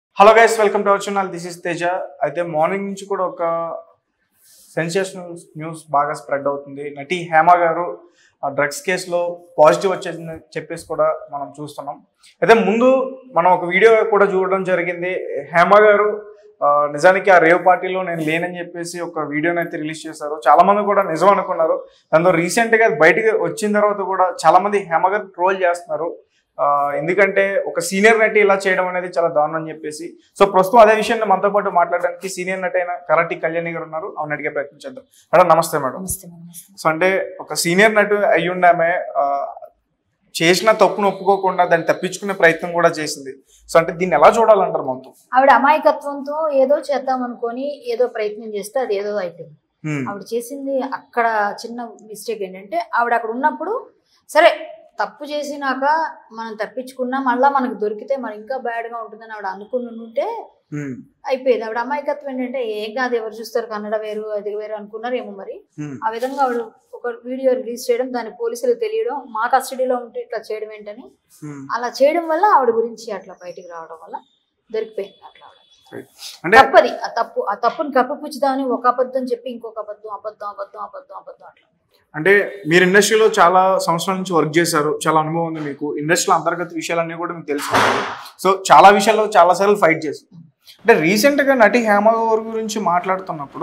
Hello guys welcome to our channel this is Teja అయితే morning నుంచి కూడా ఒక సెన్సేషనల్ న్యూస్ బాగా స్ప్రెడ్ అవుతుంది నటి హేమ గారు డ్రగ్స్ కేసులో పాజిటివ్ వచ్చేసింది చెప్పేసి కూడా మనం చూస్తున్నాం అయితే ముందు మనం ఒక వీడియో కూడా చూడడం జరిగింది హేమ గారు ఆ, నిజానికి ఆ రేవ్ పార్టీలో నేను లేనని చెప్పేసి ఒక వీడియోని అయితే రిలీజ్ చేశారు చాలా మంది కూడా నిజం అనుకున్నారు దాంతో రీసెంట్ గా బయటకు వచ్చిన తర్వాత కూడా చాలా మంది హేమ గారు ట్రోల్ చేస్తున్నారు ఆ, ఎందుకంటే ఒక సీనియర్ నటి ఇలా చేయడం అనేది చాలా దారుణం అని చెప్పేసి సో ప్రస్తుతం అదే విషయాన్ని మనతో పాటు మాట్లాడడానికి సీనియర్ నటి అయిన కరాటి కళ్యాణి గారు ఉన్నారు అవును అడిగే ప్రయత్నం చేద్దాం మేడం నమస్తే మేడం నమస్తే నమస్తే సో అంటే ఒక సీనియర్ నటు అయ్యుండి ఆమె ఆ, చేసిన తప్పును ఒప్పుకోకుండా దాన్ని తప్పించుకునే ప్రయత్నం కూడా చేసింది సో అంటే దీన్ని ఎలా చూడాలంటారు మొత్తం ఆవిడ అమాయకత్వంతో ఏదో చేద్దాం అనుకొని ఏదో ప్రయత్నం చేస్తే అది ఏదో అయిపోయింది హ్మ్. ఆవిడ చేసింది అక్కడ చిన్న మిస్టేక్ ఏంటంటే ఆవిడ అక్కడ ఉన్నప్పుడు సరే తప్పు చేసినాక మనం తప్పించుకున్నా మళ్ళీ మనకు దొరికితే మరి ఇంకా బ్యాడ్గా ఉంటుందని ఆవిడ అనుకుని ఉంటే హ్మ్. అయిపోయేది ఆవిడ అమాయకత్వం ఏంటంటే ఏం కాదు ఎవరు చూస్తారు కన్నడ వేరు అది వేరు అనుకున్నారు ఏమో మరి హ్మ్. ఆ విధంగా ఆవిడ ఒక వీడియో రిలీజ్ చేయడం దాని పోలీసులకు తెలియడం మా కస్టడీలో ఉంటే ఇట్లా చేయడం ఏంటని హ్మ్. అలా చేయడం వల్ల ఆవిడ గురించి అట్లా బయటికి రావడం వల్ల దొరికిపోయింది అట్లా ఆవిడ. అంటే తప్పది ఆ తప్పు ఆ తప్పుని కప్పిపుచ్చుదామని ఒక అబద్ధం చెప్పి ఇంకొక అబద్ధం అబద్ధం అబద్ధం అబద్ధం అబద్ధం అట్లా అంటే మీరు ఇండస్ట్రీలో చాలా సంవత్సరాల నుంచి వర్క్ చేశారు చాలా అనుభవం ఉంది మీకు ఇండస్ట్రీలో అంతర్గత విషయాలన్నీ కూడా మీకు తెలుసు సో చాలా విషయాల్లో చాలా సార్లు ఫైట్ చేశారు అంటే రీసెంట్ గా నటి హేమ గారి గురించి మాట్లాడుతున్నప్పుడు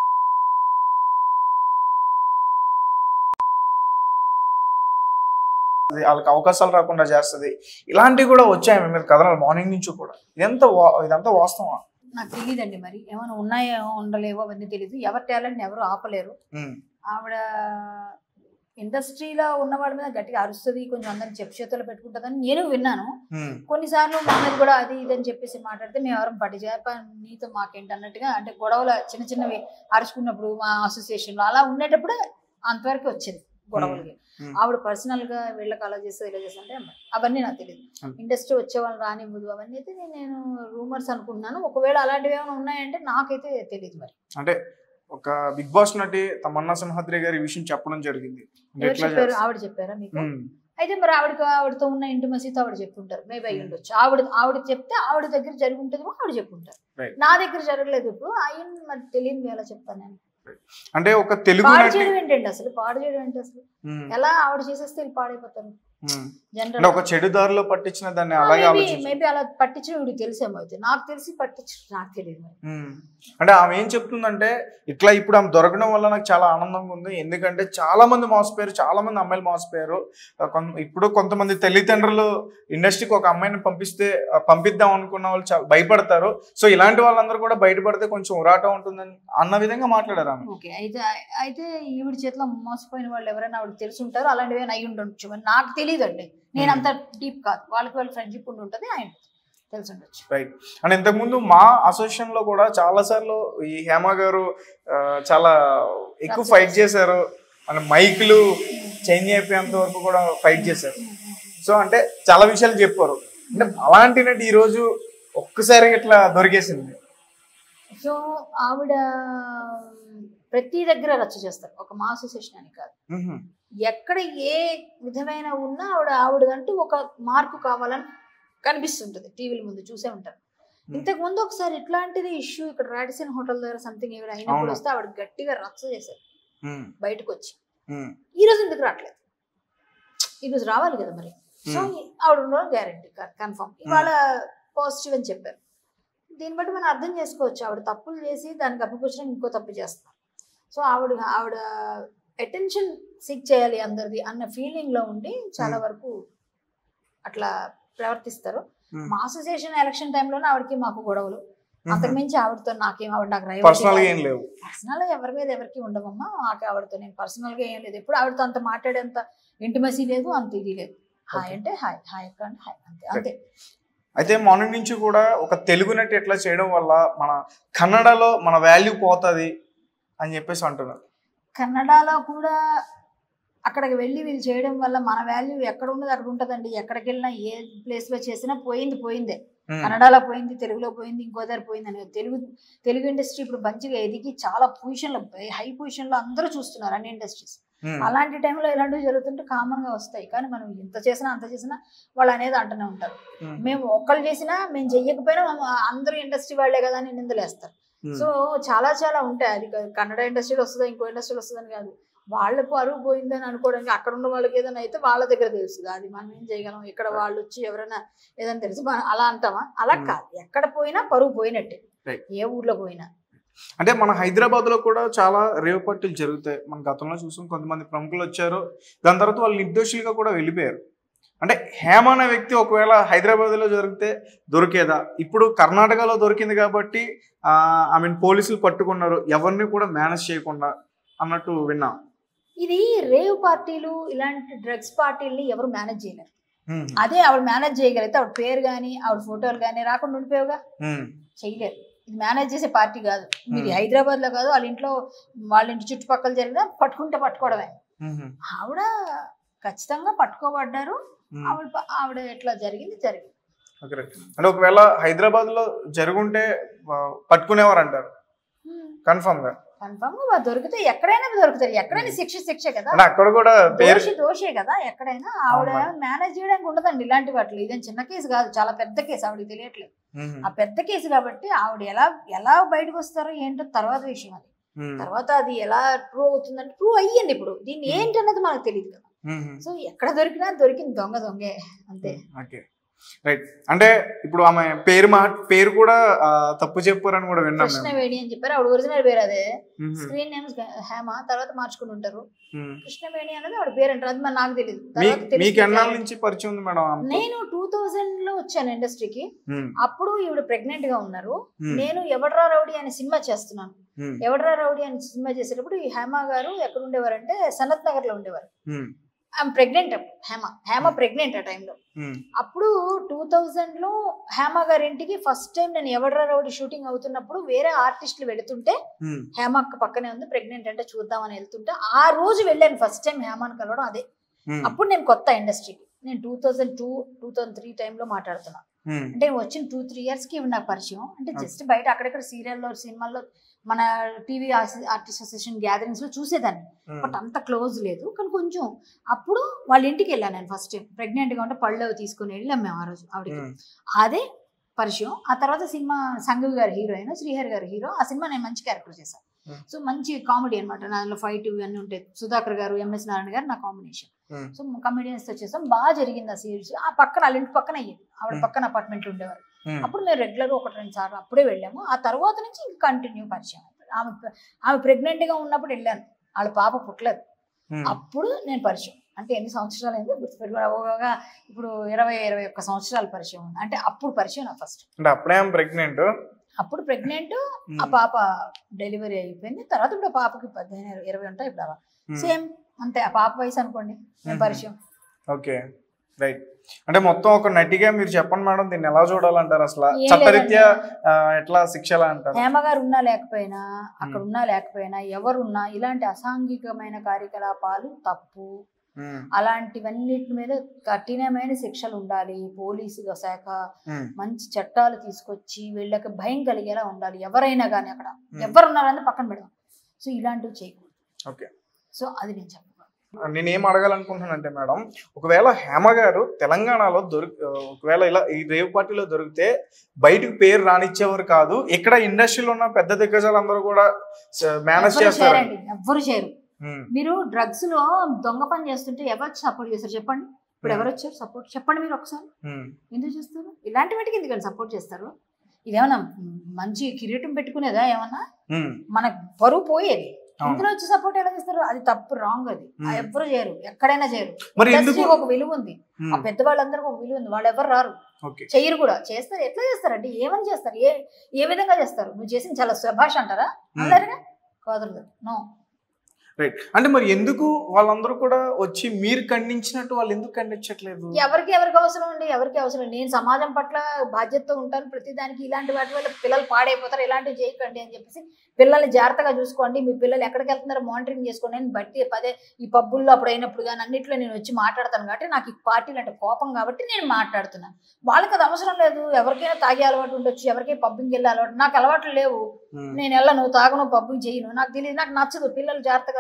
అది వాళ్ళకి అవకాశాలు రాకుండా చేస్తుంది ఇలాంటివి కూడా వచ్చాయి మీ మీద కథనాలు మార్నింగ్ నుంచి కూడా ఇదంతా వా- ఇదంతా వాస్తవం నాకు తెలియదండి మరి ఏమైనా ఉన్నాయో ఉండలేవో అవన్నీ తెలియదు ఎవరి టాలెంట్ని ఎవరు ఆపలేరు ఆవిడ ఇండస్ట్రీలో ఉన్న వాళ్ళ మీద గట్టిగా అరుస్తుంది కొంచెం అందరిని చెప్పు చేతులు పెట్టుకుంటుందని నేను విన్నాను కొన్నిసార్లు మా మీద కూడా అది ఇది అని చెప్పేసి మాట్లాడితే మేము ఎవరం పట్టి చేప నీతో మాకేంటి అన్నట్టుగా అంటే గొడవలు చిన్న చిన్నవి అరుచుకున్నప్పుడు మా అసోసియేషన్లో అలా ఉండేటప్పుడు అంతవరకు వచ్చింది గొడవలకి Hmm. ఆవిడ పర్సనల్ గా వీళ్ళకి అలా చేస్తుంది ఇలా చేస్తుంది అంటే అవన్నీ నాకు తెలియదు Hmm. ఇండస్ట్రీ వచ్చే వాళ్ళు రానివ్వదు అవన్నీ అయితే నేను- నేను రూమర్స్ అనుకుంటున్నాను ఒకవేళ అలాంటివి ఏమైనా ఉన్నాయంటే నాకైతే తెలియదు మరి అంటే ఒక బిగ్ బాస్ నటి తమన్నా సింహాద్రి గారి ఈ విషయం చెప్పడం జరిగింది అంటే ఎవరు ఎట్లా చెప్పారు చేస్తారు? ఆవిడ చెప్పారా మీకు ఉమ్, అయితే మరి ఆవిడకి ఆవిడతో ఉన్న ఇంటిమసీతో ఆవిడ చెప్పుంటారు మేబీ అయ్యి ఉండొచ్చు ఆవిడ ఆవిడ చెప్తే ఆవిడ దగ్గర జరిగి ఉంటుందేమో ఆవిడ చెప్పుంటారు Right. నా దగ్గర జరగలేదు ఇప్పుడు ఆయన మరి తెలియదు ఎలా చెప్తాను నేను అంటే ఒక తెలుగు పాడు నటి చేయడం ఏంటండి అసలు పాడు చేయడం ఏంటి అసలు ఉమ్, ఎలా ఆవిడ చేసేస్తే వీళ్ళు పాడైపోతారు ఉమ్. జనరల్ అంటే ఒక చెడు దారిలో పట్టించిన దాన్ని అలాగే ఆలోచించి మేబీ అలా పట్టించిన వీడికి తెలిసేమో అయితే నాకు తెలిసి పట్టించు నాకు తెలియదు మరి ఉమ్. అంటే ఆమె ఏం చెప్తుందంటే ఇట్లా ఇప్పుడు ఆమె దొరకడం వల్ల నాకు చాలా ఆనందంగా ఉంది ఎందుకంటే చాలా మంది మోసపోయారు చాలా మంది అమ్మాయిలు మోసపోయారు ఆ, కొన్- ఇప్పుడు కొంతమంది తల్లిదండ్రులు ఇండస్ట్రీకి ఒక అమ్మాయిని పంపిస్తే ఆ, పంపిద్దాం అనుకున్న వాళ్ళు చాలా భయపడతారు సో ఇలాంటి వాళ్ళందరూ కూడా బయటపడితే కొంచెం ఉరాటం ఉంటుందని అన్న విధంగా మాట్లాడారు ఆమె ఓకే అయితే అయితే ఈవిడ చేతిలో మోసపోయిన వాళ్ళు ఎవరైనా ఆవిడకి తెలిసి ఉంటారు అలాంటివి ఏమైనా అయి ఉండొచ్చు మరి నాకు తెలియదండి నేను అంత డీప్ కాదు వాళ్ళకి వాళ్ళ ఫ్రెండ్షిప్ ఉండి ఉంటుంది ఆయన తెలిసి ఉండొచ్చు రైట్ అండ్ ఇంతకుముందు మా అసోసియేషన్ లో కూడా చాలా సార్లు ఈ హేమ గారు ఆ, చాలా ఎక్కువ ఫైట్ చేశారు మన మైకులు చేంజ్ అయిపోయేంత వరకు కూడా ఫైట్ చేశారు సో అంటే చాలా విషయాలు చెప్పారు అంటే అలాంటి నటి ఈ రోజు ఒక్కసారి ఇట్లా దొరికేసింది సో ఆవిడ ప్రతి దగ్గర రచ్చ చేస్తారు ఒక మా అసోసియేషన్ అని కాదు మ్హూ. ఎక్కడ ఏ విధమైన ఉన్నా ఆవిడ ఆవిడదంటూ ఒక మార్కు కావాలని కనిపిస్తుంటది టీవీల ముందు చూసే ఉంటారు ఇంతకు ముందు ఒకసారి ఇట్లాంటిది ఇష్యూ ఇక్కడ రాడిసన్ హోటల్ దగ్గర సంథింగ్ ఇక్కడ అయినప్పుడు అవును. వస్తే ఆవిడ గట్టిగా రచ్చ చేశారు మ్, బయటకు వచ్చి మ్, ఈ రోజు ఎందుకు రావట్లేదు ఈ రోజు రావాలి కదా మరి సో ఆవిడ ఉండడం గ్యారంటీ కన్ఫర్మ్ ఇవాళ పాజిటివ్ అని చెప్పారు దీన్ని బట్టి మనం అర్థం చేసుకోవచ్చు ఆవిడ తప్పులు చేసి దానికి అప్పిపుచ్చడం ఇంకో తప్పు చేస్తారు సో ఆవిడ ఆవిడ అటెన్షన్ సీక్ చేయాలి అందరిది అన్న ఫీలింగ్ లో ఉండి చాలా Hmm. వరకు అట్లా ప్రవర్తిస్తారు Hmm. మా అసోసియేషన్ ఎలక్షన్ టైంలోనే ఆవిడకి మాకు గొడవలు మ్హూ. అంతకుమించి ఆవిడతో నాకేం ఆవిడ నాకు పర్సనల్ గా ఏం లేవు పర్సనల్ ఎవరి మీద ఎవరికి ఉండవమ్మా నాకు ఆవిడతో నేను పర్సనల్ గా ఏం లేదు ఎప్పుడు ఆవిడతో అంత మాట్లాడేంత ఇంటిమసీ లేదు అంత ఇది లేదు హాయ్ అంటే హాయ్ హాయ్ అక్క అంటే హాయ్ అంతే అంతే అయితే మార్నింగ్ నుంచి కూడా ఒక తెలుగు నటి ఎట్లా చేయడం వల్ల మన కన్నడలో మన వాల్యూ పోతుంది అని చెప్పేసి అంటున్నారు కన్నడలో కూడా అక్కడికి వెళ్ళి వీళ్ళు చేయడం వల్ల మన వాల్యూ ఎక్కడ ఉన్నది అక్కడ ఉంటుందండి ఎక్కడికి వెళ్ళినా ఏ ప్లేస్ లో చేసినా పోయింది పోయిందే మ్, కన్నడలో పోయింది తెలుగులో పోయింది ఇంకో దగ్గర పోయింది అని తెలుగు తెలుగు ఇండస్ట్రీ ఇప్పుడు మంచిగా ఎదిగి చాలా పొజిషన్లో హై పొజిషన్లో అందరూ చూస్తున్నారు అన్ని ఇండస్ట్రీస్ ఉమ్, అలాంటి టైంలో ఇలాంటివి జరుగుతుంటే కామన్ గా వస్తాయి కానీ మనం ఇంత చేసినా అంత చేసినా వాళ్ళు అనేది అంటూనే ఉంటారు ఉమ్, మేము ఒక్కళ్ళు చేసినా మేము చెయ్యకపోయినా మా- అందరూ ఇండస్ట్రీ వాళ్ళే కదా అని నిందలేస్తారు ఉమ్, సో చాలా చాలా ఉంటాయి అది క- కన్నడ ఇండస్ట్రీలో వస్తుందా ఇంకో ఇండస్ట్రీలో వస్తుందని కాదు వాళ్ళ పరువు పోయిందని అనుకోవడానికి అక్కడ ఉన్న వాళ్ళకి ఏదైనా అయితే వాళ్ళ దగ్గర తెలుస్తుంది అది మనం ఏం చేయగలం ఇక్కడ వాళ్ళు వచ్చి ఎవరైనా ఏదైనా తెలిసి మనం అలా అంటామా అలా Hmm. కాదు ఎక్కడ పోయినా పరువు పోయినట్టే Right. ఏ ఊర్లో పోయినా అంటే మన హైదరాబాద్ లో కూడా చాలా రేవ్ పార్టీలు జరుగుతాయి మన గతంలో చూసాం కొంతమంది ప్రముఖులు వచ్చారు దాని తర్వాత వాళ్ళు నిర్దోషులుగా కూడా వెళ్ళిపోయారు అంటే హేమ అనే వ్యక్తి ఒకవేళ హైదరాబాద్ లో జరిగితే దొరికేదా ఇప్పుడు కర్ణాటకలో దొరికింది కాబట్టి ఐ మీన్ పోలీసులు పట్టుకున్నారు ఎవరిని కూడా మేనేజ్ చేయకుండా అన్నట్టు విన్నా ఇది రేవ్ పార్టీలు ఇలాంటి డ్రగ్స్ పార్టీలని ఎవరు మేనేజ్ చేయలేరు ఉమ్, అదే ఆవిడ మేనేజ్ చేయగలిగితే ఆవిడ పేరు కానీ ఆవిడ ఫోటోలు కానీ రాకుండా ఉండిపోయావుగా ఉమ్, చేయలేరు ఇది మేనేజ్ చేసే పార్టీ కాదు మీరు Hmm. హైదరాబాద్ లో కాదు వాళ్ళ ఇంట్లో వాళ్ళ ఇంటి చుట్టుపక్కల జరిగినా పట్టుకుంటే పట్టుకోవడమే ఉమ్, ఆవిడ ఖచ్చితంగా పట్టుకోబడ్డారు ఉమ్. ఆవిడ ప- ఆవిడ ఎట్లా జరిగింది జరిగింది ఓకే రైట్. అంటే ఒకవేళ హైదరాబాద్ లో జరుగుంటే ఆ, పట్టుకునేవారు అంటారు కన్ఫర్మ్ గా కన్ఫర్మ్ గా దొరికితే ఎక్కడైనా దొరుకుతారు ఎక్కడైనా శిక్ష శిక్ష కదా అంటే అక్కడ కూడా పేరు దోషి దోషే కదా ఎక్కడైనా ఆవిడ అవును. మేనేజ్ చేయడానికి ఉండదండి ఇలాంటి వాటిలో ఇదేం చిన్న కేసు కాదు చాలా పెద్ద కేసు ఆవిడకి తెలియట్లేదు ఉమ్, ఆ పెద్ద కేసు కాబట్టి ఆవిడ ఎలా ఎలా బయటకు వస్తారో ఏంటో తర్వాత విషయం అది ఉమ్, తర్వాత అది ఎలా ప్రూవ్ అవుతుందంటే ప్రూవ్ అయ్యింది ఇప్పుడు దీన్ని ఏంటి అన్నది మనకు తెలియదు కదా ఉమ్, సో ఎక్కడ దొరికినా దొరికింది దొంగ దొంగే అంతే ఓకే రైట్ అంటే ఇప్పుడు ఆమె పేరు మా పేరు కూడా ఆ, తప్పు చెప్పారని కూడా విన్నాం కృష్ణ మేము వేణి అని చెప్పారు ఆవిడ ఒరిజినల్ పేరు అదే ఉమ్, స్క్రీన్ నేమ్ హేమ తర్వాత మార్చుకుని ఉంటారు ఉమ్. కృష్ణవేణి అనేది ఆవిడ పేరు అంటారు అది మరి నాకు తెలియదు మీ- తర్వాత తెలిసింది మీకు ఎన్నాళ్ళ clarity. నుంచి పరిచయం ఉంది మేడం ఆమెతో? నేను టూ థౌజండ్ లో వచ్చాను ఇండస్ట్రీకి ఉమ్, అప్పుడు ఈవిడ ప్రెగ్నెంట్ గా ఉన్నారు ఉమ్, నేను ఎవడ్రా రౌడీ అనే సినిమా చేస్తున్నాను ఉమ్, ఎవడ్రా రౌడీ అనే సినిమా చేసేటప్పుడు ఈ హేమ గారు ఎక్కడ ఉండేవారంటే సనత్ నగర్ లో ఉండేవారు ఉమ్, ఆమె ప్రెగ్నెంట్ హేమ హేమ ప్రెగ్నెంట్ ఆ టైంలో ఉమ్, అప్పుడు టూ థౌజండ్ లో హేమ గారి ఇంటికి ఫస్ట్ టైం నేను ఎవడ్రా రౌడీ షూటింగ్ అవుతున్నప్పుడు వేరే ఆర్టిస్టులు వెళుతుంటే ఉమ్, హేమ అక్క పక్కనే ఉంది ప్రెగ్నెంట్ అంటే చూద్దామని వెళ్తుంటే ఆ రోజు వెళ్ళాను ఫస్ట్ టైం హేమని కలవడం అదే ఉమ్, అప్పుడు నేను కొత్త ఇండస్ట్రీకి నేను two thousand two two thousand three టైంలో మాట్లాడుతున్నా ఉమ్, అంటే వచ్చిన టూ త్రీ ఇయర్స్కి ఇవి నాకు పరిచయం అంటే జస్ట్ బయట అక్కడక్కడ సీరియల్లో సినిమాల్లో మన టీవీ ఆర్టిస్ట్ అసోసియేషన్ గ్యాదరింగ్స్ లో చూసేదాన్ని ఉమ్, బట్ అంత క్లోజ్ లేదు కానీ కొంచెం అప్పుడు వాళ్ళ ఇంటికి వెళ్ళాను నేను ఫస్ట్ టైం ప్రెగ్నెంట్ గా ఉంటే పళ్ళు అవి తీసుకొని వెళ్ళాం మేము ఆ రోజు ఆవిడకి ఉమ్, అదే పరిచయం ఆ తర్వాత సినిమా సంఘవి గారి హీరోయిన్ శ్రీహరి గారి హీరో ఆ సినిమా నేను మంచి క్యారెక్టర్ చేశాను Hmm. సో మంచి కామెడీ అనమాట దానిలో ఫైట్ ఇవన్నీ ఉంటాయి సుధాకర్ గారు ఎంఎస్ నారాయణ గారు నా కాంబినేషన్ ఉమ్, సో కమెడియన్స్ తో చేసాం బాగా జరిగింది ఆ సిరీస్ ఆ పక్కన వాళ్ళ ఇంటి పక్కన అయ్యేది ఆవిడ Hmm. పక్కన అపార్ట్మెంట్ ఉండేవారు ఉమ్, అప్పుడు మేము రెగ్యులర్ ఒకటి రెండు సార్లు అప్పుడే వెళ్ళాము ఆ తర్వాత నుంచి ఇంకా కంటిన్యూ పరిచయం అయిపోయింది. ఆమె ఆమె ప్రెగ్నెంట్ గా ఉన్నప్పుడు వెళ్ళాను వాళ్ళ పాప పుట్టలేదు ఉమ్, అప్పుడు నేను పరిచయం అంటే ఎన్ని సంవత్సరాలు అయిందో గుర్తుపెట్టుకోగా ఇప్పుడు ఇరవై ఇరవై ఒక్క సంవత్సరాల పరిచయం ఉంది అంటే అప్పుడు పరిచయం నా ఫస్ట్ అంటే అప్పుడే ఆమె ప్రెగ్నెంట్ అప్పుడు ప్రెగ్నెంట్ ఆ పాప డెలివరీ అయిపోయింది తర్వాత ఇప్పుడు ఆ పాపకి పదిహేను ఇరవై ఉంటాయి ఇప్పుడు సేమ్ అంతే ఆ పాప వయసు అనుకోండి నేను Hmm. పరిచయం ఓకే రైట్ అంటే మొత్తం ఒక నటిగా మీరు చెప్పండి మేడం దీన్ని ఎలా చూడాలంటారు అసలు ఏం చట్టరీత్యా లేదండి. ఆ, ఎట్లా శిక్ష ఎలా అంటారు హేమ గారు ఉన్నా లేకపోయినా అక్కడ ఉన్నా లేకపోయినా ఎవరున్నా ఇలాంటి అసాంఘికమైన కార్యకలాపాలు తప్పు ఉమ్, అలాంటివన్నిటి మీద కఠినమైన శిక్షలు ఉండాలి పోలీసు శాఖ ఉమ్, మంచి చట్టాలు తీసుకొచ్చి వీళ్ళకి భయం కలిగేలా ఉండాలి ఎవరైనా కానీ అక్కడ Hmm. ఎవరున్నారని పక్కన పెడదాం సో ఇలాంటివి చేయకూడదు ఓకే సో అది నేను చెప్పాను నేను ఏం అడగాలనుకుంటున్నానంటే మేడం ఒకవేళ హేమ గారు తెలంగాణలో దొరి ఒకవేళ ఇలా ఈ రేవ్ పార్టీలో దొరికితే బయటకు పేరు రానిచ్చేవారు కాదు ఇక్కడ ఇండస్ట్రీలో ఉన్న పెద్ద దిగ్గజాలు అందరూ కూడా మేనేజ్ ఎవ్వరు చేస్తారు చేయరండి ఎవ్వరు చేయరు మీరు డ్రగ్స్ లో దొంగ పని చేస్తుంటే ఎవరు సపోర్ట్ చేస్తారు చెప్పండి ఇప్పుడు Hmm. ఎవరు వచ్చారు సపోర్ట్ చెప్పండి మీరు ఒకసారి ఎందుకు చేస్తారు ఇలాంటి వాటికి ఎందుకని సపోర్ట్ చేస్తారు ఇదేమన్నా మంచి కిరీటం పెట్టుకునేదా ఏమన్నా మన పరువు పోయేది అవును. ఇందులో వచ్చి సపోర్ట్ ఎలా చేస్తారు అది తప్పు రాంగ్ అది ఆ Hmm. ఎవ్వరు చేయరు ఎక్కడైనా చేయరు మరి ఎందుకు ఇండస్ట్రీకి ఒక విలువ ఉంది ఆ పెద్దవాళ్ళందరికీ ఒక విలువ ఉంది వాళ్ళు ఎవరు రారు ఓకే చెయ్యరు కూడా చేస్తారు ఎట్లా చేస్తారంటే ఏమని చేస్తారు ఏ ఏ విధంగా చేస్తారు నువ్వు చేసింది చాలా శభాష అంటారా అందరిగా కుదరదు నో రైట్ అంటే మరి ఎందుకు వాళ్ళందరూ కూడా వచ్చి మీరు ఖండించినట్టు వాళ్ళు ఎందుకు ఖండించట్లేదు ఎవరికి ఎవరికి అవసరం అండి ఎవరికి అవసరం నేను సమాజం పట్ల బాధ్యతతో ఉంటాను ప్రతిదానికి ఇలాంటి వాటి వల్ల పిల్లలు పాడైపోతారు ఇలాంటివి చేయకండి అని చెప్పేసి పిల్లల్ని జాగ్రత్తగా చూసుకోండి మీ పిల్లలు ఎక్కడికి వెళ్తున్నారో మానిటరింగ్ చేసుకోండి నేను బట్టి పదే ఈ పబ్బుల్లో అప్పుడు అయినప్పుడు కానీ అన్నింటిలో నేను వచ్చి మాట్లాడతాను కాబట్టి నాకు ఈ పార్టీలు అంటే కోపం కాబట్టి నేను మాట్లాడుతున్నాను వాళ్ళకి అది అవసరం లేదు ఎవరికైనా తాగే అలవాటు ఉండొచ్చు ఎవరికైనా పబ్బింగ్ వెళ్ళే అలవాటు నాకు అలవాట్లు లేవు ఉమ్, నేను వెళ్ళను తాగను పబ్బింగ్ చేయను నాకు తెలియదు నాకు నచ్చదు పిల్లలు జాగ్రత్తగా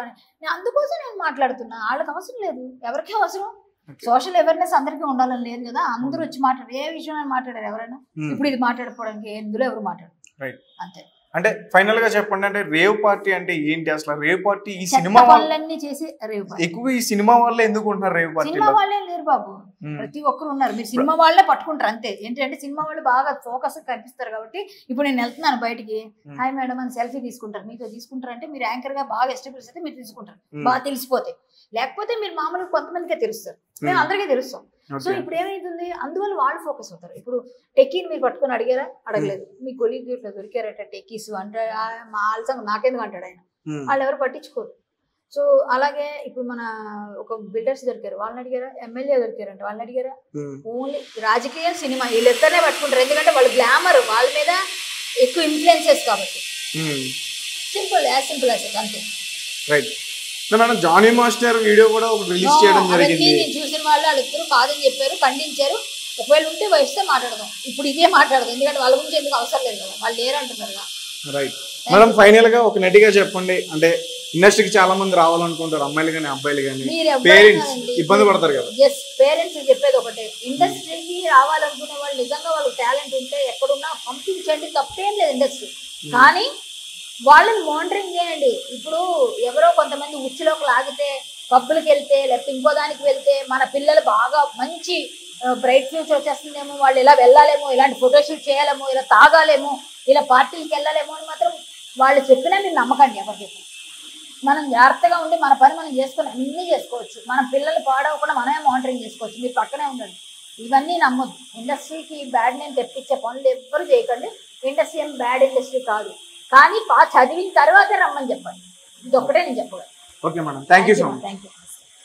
అని నేను అందుకోసం నేను మాట్లాడుతున్నా వాళ్ళకి అవసరం లేదు ఎవరికి అవసరం Okay. సోషల్ అవేర్నెస్ అందరికీ ఉండాలని లేదు కదా అందరూ వచ్చి మాట్లాడారు ఏ విషయం మాట్లాడారు ఎవరైనా Hmm. ఇప్పుడు ఇది మాట్లాడుకోవడానికి ఎందులో ఎవరు మాట్లాడు Right. అంతే అంటే ఫైనల్ గా చెప్పండి అంటే రేవ్ పార్టీ అంటే ఏంటి అసలు రేవ్ పార్టీ ఈ చెత్త సినిమా వాళ్ళ పనులన్నీ చేసి రేవు పార్టీ. ఎక్కువ ఈ సినిమా వాళ్ళే ఎందుకు ఉంటున్నారు రేవ్ సినిమా పార్టీలో వాళ్ళే లేరు బాబు ఉమ్. ప్రతి ఒక్కరు ఉన్నారు మీరు సినిమా వాళ్ళే పట్టుకుంటారు అంతే ఏంటంటే సినిమా వాళ్ళు బాగా ఫోకస్ కనిపిస్తారు కాబట్టి ఇప్పుడు నేను వెళ్తున్నాను బయటికి Hmm. హాయ్ మేడం అని సెల్ఫీ తీసుకుంటారు మీతో తీసుకుంటారు అంటే మీరు యాంకర్ గా బాగా ఎస్టాబ్లిష్ అయితే మీరు తీసుకుంటారు ఉమ్. బాగా తెలిసిపోతే లేకపోతే మీరు మామూలుగా కొంతమందికే తెలుస్తారు మేము ఉమ్. అందరికీ తెలుస్తాం సో Okay. ఇప్పుడు ఏమైతుంది అందువల్ల వాళ్ళు ఫోకస్ అవుతారు ఇప్పుడు టెక్కీని మీరు పట్టుకొని అడిగారా అడగలేదు మీ కొలీగ్ ఇట్లా దొరికారట టెక్కీస్ అంటే ఆ, మా ఆల్సంగ్ నాకెందుకు అంటాడు ఆయన ఉమ్. వాళ్ళు ఎవరు పట్టించుకోరు సో అలాగే ఇప్పుడు మన ఒక బిల్డర్స్ దొరికారు వాళ్ళని అడిగారా ఎమ్మెల్యే దొరికారంట వాళ్ళని అడిగారా ఉమ్. ఓన్లీ రాజకీయం సినిమా వీళ్ళిద్దరినే పట్టుకుంటారు ఎందుకంటే వాళ్ళు గ్లామర్ వాళ్ళ మీద ఎక్కువ ఇన్ఫ్లుయెన్సెస్ కాబట్టి um. Simple as simple as అంతే right madam Johnny master video కూడా ఒకటి రిలీజ్ No, చేయడం అవన్నీ జరిగింది నేను చూసిన వాళ్ళు వాళ్ళిద్దరూ కాదని చెప్పారు ఖండించారు ఒకవేళ ఉంటే వస్తే మాట్లాడదాం ఇప్పుడు ఇదే మాట్లాడదాం ఎందుకంటే వాళ్ళ గురించి ఎందుకు అవసరం లేదు కదా వాళ్ళు లేరు అంటున్నారు కదా రైట్ మేడం ఫైనల్ గా ఒక నటిగా చెప్పండి అంటే ఇండస్ట్రీకి చాలా మంది రావాలనుకుంటారు అమ్మాయిలు కానీ అబ్బాయిలు కానీ మీరు పేరెంట్స్ ఇబ్బంది పడతారు కదా ఎస్ పేరెంట్స్ చెప్పేది ఒకటే ఇండస్ట్రీకి రావాలనుకునే వాళ్ళు నిజంగా వాళ్ళకి టాలెంట్ ఉంటే ఎక్కడున్నా పంపించండి తప్పేం లేదు ఇండస్ట్రీ కానీ వాళ్ళని మానిటరింగ్ చేయండి ఇప్పుడు ఎవరో కొంతమంది ఉచ్చులోకి లాగితే పబ్బులకు వెళ్తే లేకపోతే ఇంకో దానికి వెళ్తే మన పిల్లలు బాగా మంచి బ్రైట్ ఫ్యూచర్ వచ్చేస్తుందేమో వాళ్ళు ఇలా వెళ్ళాలేమో ఇలాంటి ఫోటోషూట్ చేయాలేమో ఇలా తాగాలేమో ఇలా పార్టీలకు వెళ్ళాలేమో అని మాత్రం వాళ్ళు చెప్పినా మీరు నమ్మకండి ఎవరు చెప్పిన మనం జాగ్రత్తగా ఉండి మన పని మనం చేసుకొని అన్నీ చేసుకోవచ్చు మన పిల్లలు పాడవకుండా మనమే మానిటరింగ్ చేసుకోవచ్చు మీరు పక్కనే ఉండండి ఇవన్నీ నమ్మొద్దు ఇండస్ట్రీకి బ్యాడ్ నేమ్ తెప్పించే పనులు ఎవ్వరు చేయకండి ఇండస్ట్రీ ఏం బ్యాడ్ ఇండస్ట్రీ కాదు కానీ పా చదివిన తర్వాతే రమ్మని చెప్పండి ఇది ఒక్కటే నేను చెప్పగలను okay madam thank you so much thank you